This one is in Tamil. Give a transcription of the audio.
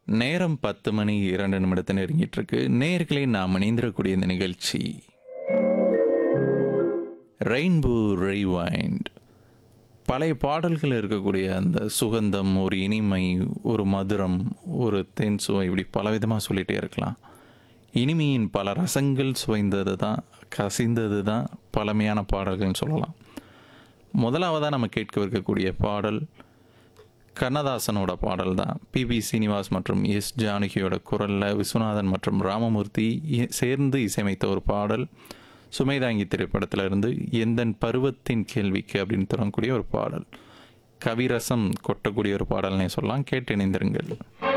நேரம் பத்து மணி இரண்டு நிமிடத்தை நெருங்கிட்டு இருக்கு நேர்களை நாம் இணைந்திருக்கக்கூடிய இந்த நிகழ்ச்சி ரெயின்போ ரைவைண்ட் பழைய பாடல்கள் இருக்கக்கூடிய அந்த சுகந்தம் ஒரு இனிமை ஒரு மதுரம் ஒரு தேன் சுவை இப்படி பலவிதமாக சொல்லிகிட்டே இருக்கலாம் இனிமையின் பல ரசங்கள் சுவைந்தது தான் கசிந்தது தான் பழமையான பாடல்கள்னு சொல்லலாம் முதலாவதாக நம்ம கேட்கவிருக்கக்கூடிய பாடல் கண்ணதாசனோட பாடல் தான் பிபி சீனிவாஸ் மற்றும் எஸ் ஜானகியோட குரலில் விஸ்வநாதன் மற்றும் ராமமூர்த்தி இ- சேர்ந்து இசையமைத்த ஒரு பாடல் சுமைதாங்கி திரைப்படத்துல இருந்து எந்தன் பருவத்தின் கேள்விக்கு அப்படின்னு தொடங்கக்கூடிய ஒரு பாடல் கவிரசம் கொட்டக்கூடிய ஒரு பாடல்னே சொல்லலாம் கேட்டு இணைந்திருங்கள்